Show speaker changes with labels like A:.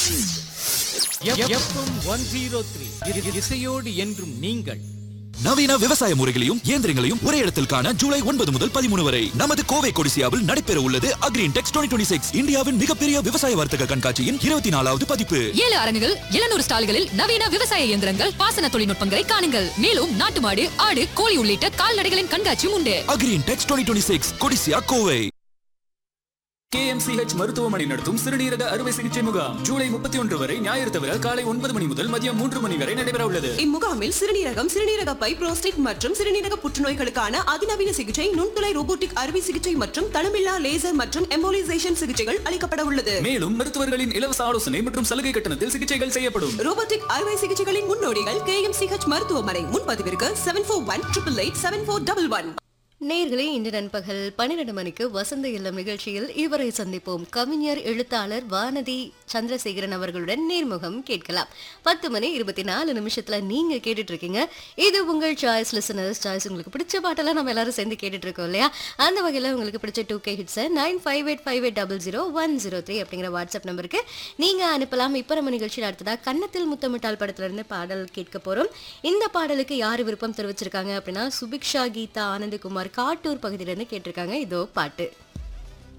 A: one zero three இசையோடு என்றும் நீங்கள்
B: நவீன விவசாய முறைகளையும் இயந்திரங்களையும் ஒரே இடத்தில் காண ஜூலை ஒன்பது முதல் பதிமூணு வரை நமது கோவை கொடிசியாவில் நடைபெற உள்ளது அக்ரீன் டெக்ஸ் டுவெண்ட்டி சிக்ஸ் இந்தியாவின் மிகப்பெரிய விவசாய வர்த்தக கண்காட்சியின் இருபத்தி நாலாவது பதிப்பு
C: ஏழு அரங்குகள் எழுநூறு ஸ்டால்களில் நவீன விவசாய இயந்திரங்கள் பாசன தொழில்நுட்பங்களை காணுங்கள் மேலும் நாட்டு மாடு ஆடு கோழி உள்ளிட்ட கால்நடைகளின் கண்காட்சியும் உண்டு
B: Agri Intex twenty six Codissia Kovai
D: KMCH மருத்துவமனை நடத்தும் சிறுநீரக அறுவை சிகிச்சை முகாம் ஜூலை முப்பத்தி ஒன்று வரை ஞாயிறு தவிர காலை ஒன்பது மணி முதல் மதியம் மூன்று மணி வரை நடைபெற உள்ளது
E: இம்முகாமில் சிறுநீரகம் சிறுநீரக பை புரோஸ்டேட் மற்றும் சிறுநீரக புற்றுநோய்களுக்கான அதிநவீன சிகிச்சை நுண்துளை ரோபோட்டிக் அறுவை சிகிச்சை மற்றும் தளமில்லா லேசர் மற்றும் எம்போலிசேஷன் சிகிச்சைகள் அளிக்கப்பட உள்ளது
D: மேலும் மருத்துவர்களின் இலவச ஆலோசனை மற்றும் சலுகை கட்டணத்தில் சிகிச்சைகள் செய்யப்படும்
E: ரோபோட்டிக் அறுவை சிகிச்சைகளின் முன்னோடிகள் கே எம் சிஹெச் மருத்துவமனை முன்பதிவிற்கு seven four one triple eight seven four double one
F: நேர்களே இன்று நண்பகல் பன்னிரண்டு மணிக்கு வசந்த இல்லம் நிகழ்ச்சியில் இவரை சந்திப்போம் கவிஞர் எழுத்தாளர் வானதி சந்திரசேகரன் அவர்களுடன் நேர்முகம் கேட்கலாம் பத்து மணி இருபத்தி நாலு நிமிஷத்துல நீங்க கேட்டுட்டு இருக்கீங்க இது உங்கள் சாய்ஸ் லிசனர்ஸ் சாய்ஸ் உங்களுக்கு பிடிச்ச பாட்டெல்லாம் நம்ம எல்லாரும் சேர்ந்து கேட்டுட்டு இருக்கோம் இல்லையா அந்த வகையில் உங்களுக்கு பிடிச்ச டூ கே ஹிட்ஸை nine five eight five eight double zero one zero three அப்படிங்கிற வாட்ஸ்அப் நம்பருக்கு நீங்க அனுப்பலாம் இப்போ நம்ம நிகழ்ச்சியில் அடுத்ததா கன்னத்தில் முத்தமிட்டால் படத்துல இருந்து பாடல் கேட்க போறோம் இந்த பாடலுக்கு யார் விருப்பம் தெரிவிச்சிருக்காங்க அப்படின்னா சுபிக்ஷா கீதா ஆனந்தகுமார் காட்டூர் பகுதியிலேருந்து கேட்டிருக்காங்க இதோ பாட்டு